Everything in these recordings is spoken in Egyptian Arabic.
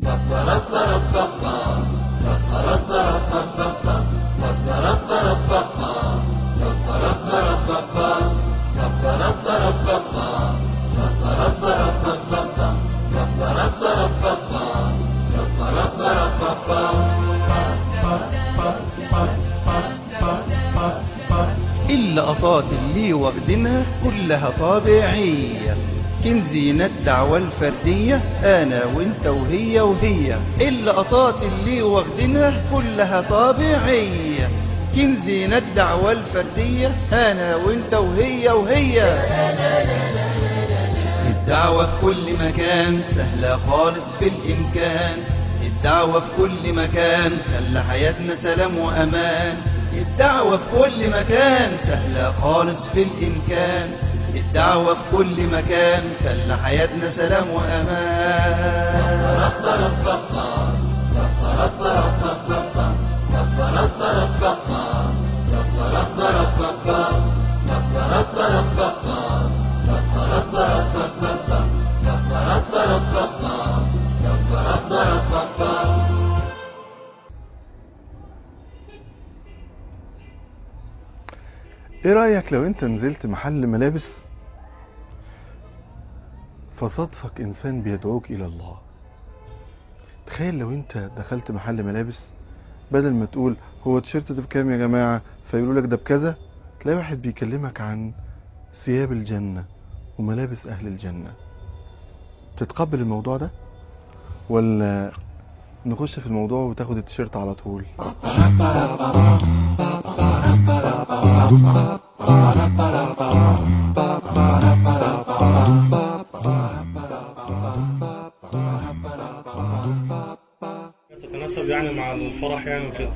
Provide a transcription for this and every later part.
اللقطات اللي واخدينها كلها طابعية كنزينة الدعوة الفردية أنا وانت وهي وهي اللقطات اللي واخدينها كلها طابعية كنزينة الدعوة الفردية أنا وانت وهي وهي الدعوة في كل مكان سهلة خالص في الإمكان الدعوة في كل مكان خلى حياتنا سلام وأمان الدعوة في كل مكان سهلة خالص في الإمكان الدعوة في كل مكان خلى حياتنا سلام وأمان ايه رأيك لو انت نزلت محل ملابس فصادفك انسان بيدعوك الى الله تخيل لو انت دخلت محل ملابس بدل ما تقول هو التيشيرت ده بكام يا جماعة فيقولوا لك ده بكذا تلاقي واحد بيكلمك عن ثياب الجنة وملابس اهل الجنة تتقبل الموضوع ده ولا نخش في الموضوع وتاخد التيشيرت على طول تتناسب يعني مع الفرح يعني وكده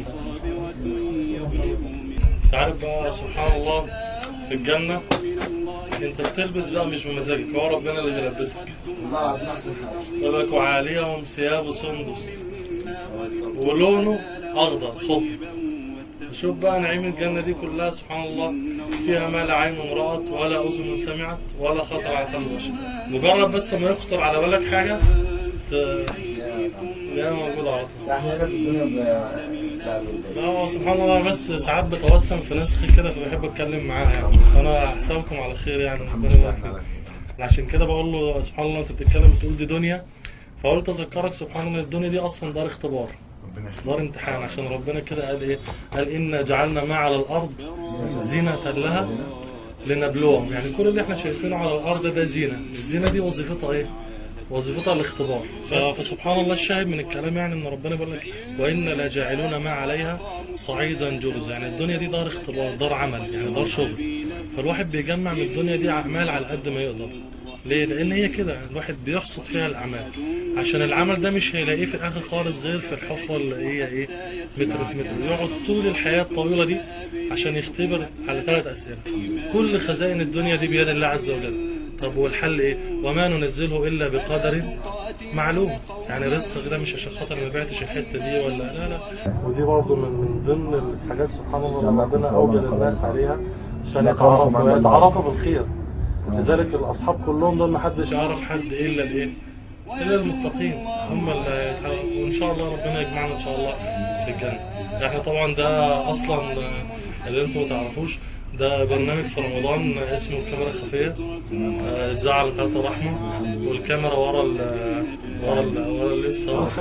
انت عارف بقى سبحان الله في الجنة انت بتلبس بقى مش بمزاجك هو ربنا اللي بيلبسك يقول لك وعاليهم ثياب سندس ولونه اخضر خضر شوف بقى نعيم الجنة دي كلها سبحان الله فيها ما لا عين رأت ولا أذن سمعت ولا خطر على قلب بشر مجرد بس ما يخطر على بالك حاجة ت- تلاقيها موجودة على طول لا هو سبحان الله بس ساعات بتوسم في ناس كده فبحب اتكلم معاها يعني فانا احسبكم على خير يعني ربنا يبارك فيكم. عشان كده بقول له سبحان الله انت بتتكلم بتقول دي دنيا فقلت اذكرك سبحان الله الدنيا دي اصلا دار اختبار دار امتحان عشان ربنا كده قال ايه قال إنا جعلنا ما على الأرض زينة لها لنبلوهم يعني كل اللي احنا شايفينه على الأرض ده زينة الزينة دي وظيفتها ايه وظيفتها الاختبار ف- فسبحان الله الشاهد من الكلام يعني ان ربنا بيقول لك وإنا لجاعلون ما عليها صعيدا جرزا يعني الدنيا دي دار اختبار دار عمل يعني دار شغل فالواحد بيجمع من الدنيا دي أعمال على قد ما يقدر ليه؟ لأن هي كده الواحد بيحصد فيها الأعمال عشان العمل ده مش هيلاقيه في الآخر خالص غير في الحفرة اللي هي إيه متر في متر يقعد طول الحياة الطويلة دي عشان يختبر على ثلاث أسئلة كل خزائن الدنيا دي بيد الله عز وجل طب والحل إيه؟ وما ننزله إلا بقدر معلوم يعني رزقك ده مش عشان خاطر ما بعتش الحتة دي ولا لا لا ودي برضه من من ضمن الحاجات سبحان الله اللي ربنا أوجد الناس عليها عشان يتعرفوا يتعرفوا بالخير لذلك الأصحاب كلهم دول محدش يعرف حد إلا الإيه إلا المتقين هم اللي هيتعرفوا وإن شاء الله ربنا يجمعنا إن شاء الله في الجنة احنا طبعا ده أصلا اللي انتوا ما تعرفوش ده برنامج في رمضان اسمه الكاميرا الخفية آه، اتذاع على قناة رحمة والكاميرا ورا ال ورا ال ورا اللبس اهو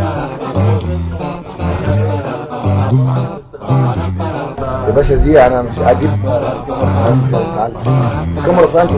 يا باشا دي انا مش عاجب الكاميرا فانت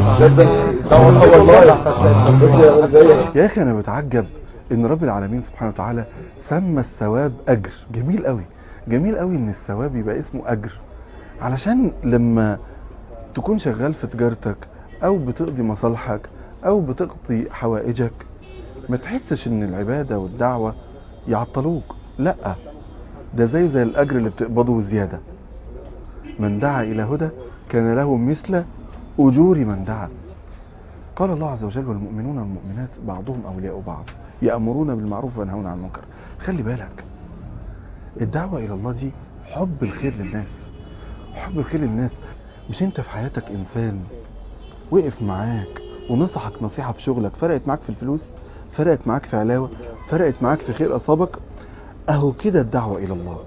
والله يا اخي انا بتعجب ان رب العالمين سبحانه وتعالى سمى الثواب اجر جميل قوي جميل قوي ان الثواب يبقى اسمه اجر علشان لما تكون شغال في تجارتك او بتقضي مصالحك او بتقضي حوائجك ما تحسش ان العبادة والدعوة يعطلوك لا ده زي زي الاجر اللي بتقبضه زيادة من دعا الى هدى كان له مثل اجور من دعا قال الله عز وجل والمؤمنون والمؤمنات بعضهم أولياء بعض يأمرون بالمعروف وينهون عن المنكر خلي بالك الدعوة إلى الله دي حب الخير للناس حب الخير للناس مش انت في حياتك إنسان وقف معاك ونصحك نصيحة في شغلك فرقت معاك في الفلوس فرقت معاك في علاوة فرقت معاك في خير أصابك أهو كده الدعوة إلى الله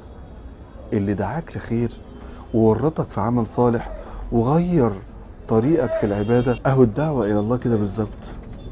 اللي دعاك لخير وورطك في عمل صالح وغير طريقك في العبادة أهو الدعوة إلى الله كده بالظبط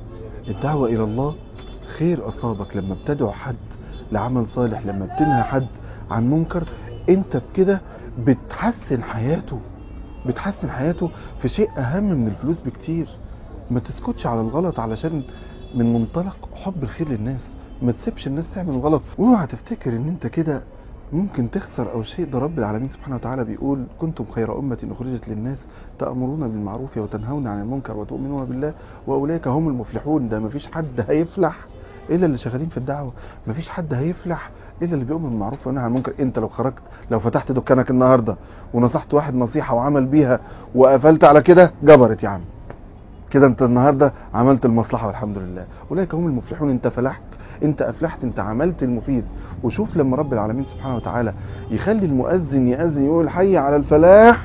الدعوة إلى الله خير أصابك لما بتدعو حد لعمل صالح لما بتنهى حد عن منكر انت بكده بتحسن حياته بتحسن حياته في شيء أهم من الفلوس بكتير ما تسكتش على الغلط علشان من منطلق حب الخير للناس ما تسيبش الناس تعمل غلط واوعى تفتكر ان انت كده ممكن تخسر او شيء ده رب العالمين سبحانه وتعالى بيقول كنتم خير أمة أخرجت للناس تأمرون بالمعروف وتنهون عن المنكر وتؤمنون بالله وأولئك هم المفلحون ده مفيش حد هيفلح إلا اللي شغالين في الدعوة مفيش حد هيفلح إلا اللي بيؤمن بالمعروف وينهى عن المنكر أنت لو خرجت لو فتحت دكانك النهاردة ونصحت واحد نصيحة وعمل بيها وقفلت على كده جبرت يا عم كده انت النهارده عملت المصلحه والحمد لله اولئك هم المفلحون انت فلحت انت افلحت انت عملت المفيد وشوف لما رب العالمين سبحانه وتعالى يخلي المؤذن يأذن يقول حي على الفلاح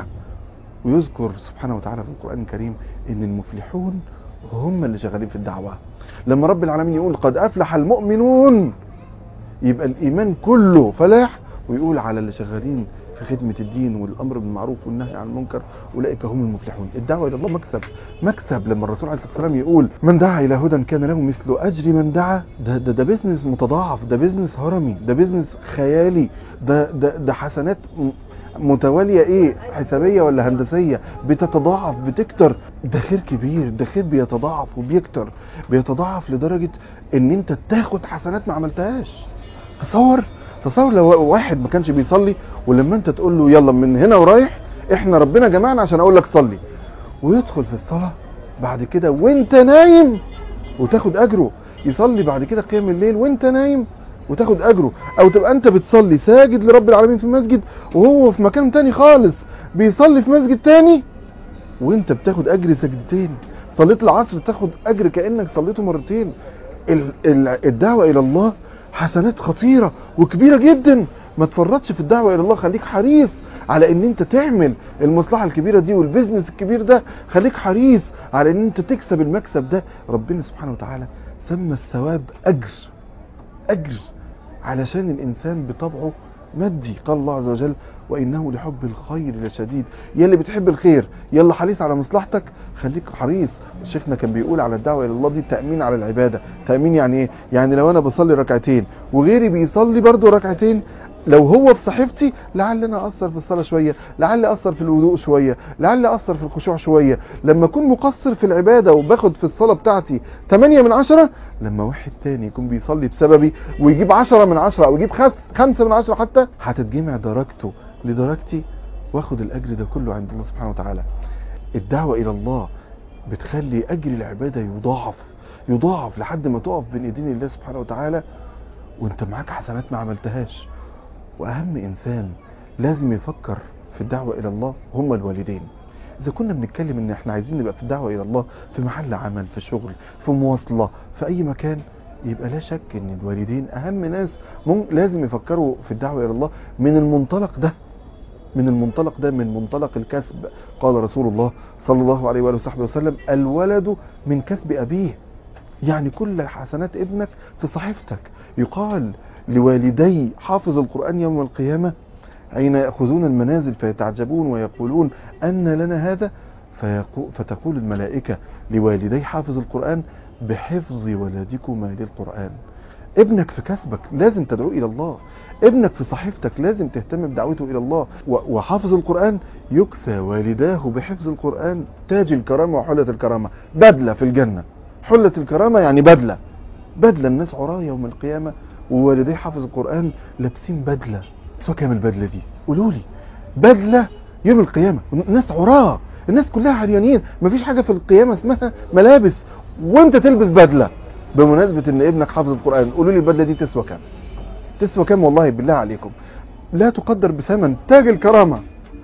ويذكر سبحانه وتعالى في القرآن الكريم ان المفلحون هم اللي شغالين في الدعوة لما رب العالمين يقول قد أفلح المؤمنون يبقى الإيمان كله فلاح ويقول على اللي شغالين في خدمة الدين والأمر بالمعروف والنهي عن المنكر أولئك هم المفلحون الدعوة إلى الله مكسب مكسب لما الرسول عليه الصلاة والسلام يقول من دعا إلى هدى كان له مثل أجر من دعا ده ده, ده بيزنس متضاعف ده بيزنس هرمي ده بيزنس خيالي ده ده, ده حسنات م- متوالية ايه حسابية ولا هندسية بتتضاعف بتكتر ده خير كبير ده خير بيتضاعف وبيكتر بيتضاعف لدرجة ان انت تاخد حسنات ما عملتهاش تصور تصور لو واحد ما كانش بيصلي ولما انت تقول له يلا من هنا ورايح احنا ربنا جمعنا عشان اقول لك صلي ويدخل في الصلاة بعد كده وانت نايم وتاخد اجره يصلي بعد كده قيام الليل وانت نايم وتاخد اجره او تبقى انت بتصلي ساجد لرب العالمين في المسجد وهو في مكان تاني خالص بيصلي في مسجد تاني وانت بتاخد اجر سجدتين صليت العصر تاخد اجر كانك صليته مرتين ال- ال- الدعوه الى الله حسنات خطيره وكبيره جدا ما تفرطش في الدعوه الى الله خليك حريص على ان انت تعمل المصلحه الكبيره دي والبيزنس الكبير ده خليك حريص على ان انت تكسب المكسب ده ربنا سبحانه وتعالى سمى الثواب اجر اجر علشان الانسان بطبعه مادي قال الله عز وجل وانه لحب الخير لشديد يا اللي بتحب الخير يلا حريص على مصلحتك خليك حريص شيخنا كان بيقول على الدعوه الى الله دي تامين على العباده تامين يعني ايه يعني لو انا بصلي ركعتين وغيري بيصلي برضه ركعتين لو هو في صحيفتي لعل انا اثر في الصلاه شويه لعل اثر في الوضوء شويه لعل اثر في الخشوع شويه لما اكون مقصر في العباده وباخد في الصلاه بتاعتي 8 من 10 لما واحد تاني يكون بيصلي بسببي ويجيب 10 من 10 او يجيب 5 من 10 حتى هتتجمع درجته لدرجتي واخد الاجر ده كله عند الله سبحانه وتعالى الدعوه الى الله بتخلي اجر العباده يضاعف يضاعف لحد ما تقف بين ايدين الله سبحانه وتعالى وانت معاك حسنات ما عملتهاش واهم انسان لازم يفكر في الدعوة الى الله هم الوالدين اذا كنا بنتكلم ان احنا عايزين نبقى في الدعوة الى الله في محل عمل في شغل في مواصلة في اي مكان يبقى لا شك ان الوالدين اهم ناس مم لازم يفكروا في الدعوة الى الله من المنطلق ده من المنطلق ده من منطلق الكسب قال رسول الله صلى الله عليه وآله وصحبه وسلم الولد من كسب أبيه يعني كل حسنات ابنك في صحيفتك يقال لوالدي حافظ القرآن يوم القيامة حين يأخذون المنازل فيتعجبون ويقولون أن لنا هذا فيقو فتقول الملائكة لوالدي حافظ القرآن بحفظ ولدكما للقرآن ابنك في كسبك لازم تدعو إلى الله ابنك في صحيفتك لازم تهتم بدعوته إلى الله و- وحافظ القرآن يكسى والداه بحفظ القرآن تاج الكرامة وحلة الكرامة بدلة في الجنة حلة الكرامة يعني بدلة بدلة الناس عراة يوم القيامة ووالدي حافظ القرآن لابسين بدلة سواء كام البدلة دي قولوا لي بدلة يوم القيامة الناس عراة الناس كلها عريانين مفيش حاجة في القيامة اسمها ملابس وانت تلبس بدلة بمناسبة ان ابنك حافظ القرآن قولوا لي البدلة دي تسوى كام تسوى كام والله بالله عليكم لا تقدر بثمن تاج الكرامة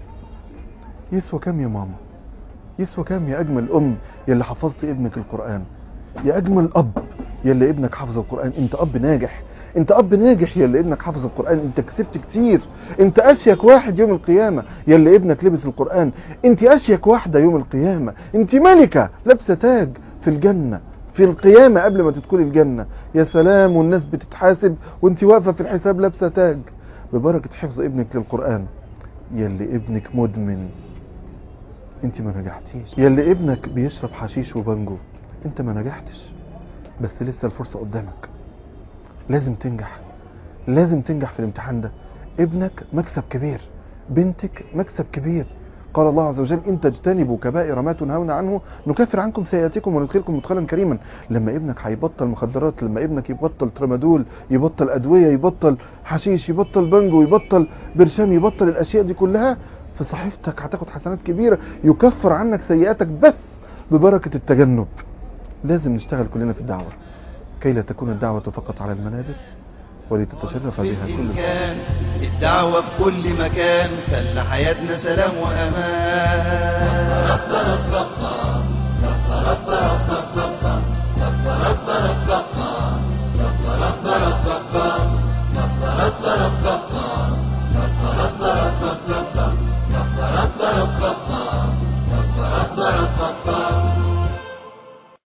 يسوى كام يا ماما يسوى كام يا اجمل ام يلي حفظت ابنك القرآن يا اجمل اب يلي ابنك حفظ القرآن انت اب ناجح انت اب ناجح يلي ابنك حفظ القرآن انت كسبت كتير انت اشيك واحد يوم القيامة يلي ابنك لبس القرآن انت اشيك واحدة يوم القيامة انت ملكة لابسة تاج في الجنة في القيامة قبل ما تدخلي الجنة يا سلام والناس بتتحاسب وانت واقفة في الحساب لابسة تاج ببركة حفظ ابنك للقرآن يلي ابنك مدمن انت ما نجحتيش يلي ابنك بيشرب حشيش وبانجو انت ما نجحتش بس لسه الفرصة قدامك لازم تنجح لازم تنجح في الامتحان ده ابنك مكسب كبير بنتك مكسب كبير قال الله عز وجل إن تجتنبوا كبائر ما تنهون عنه نكفر عنكم سيئاتكم وندخلكم مدخلا كريما لما ابنك هيبطل مخدرات لما ابنك يبطل ترامادول يبطل أدوية يبطل حشيش يبطل بنجو يبطل برشام يبطل الأشياء دي كلها في صحيفتك هتاخد حسنات كبيرة يكفر عنك سيئاتك بس ببركة التجنب لازم نشتغل كلنا في الدعوة كي لا تكون الدعوة فقط على المنابر ولتتشرف بها كل بالإمكان الدعوة في كل مكان خلى حياتنا سلام وأمان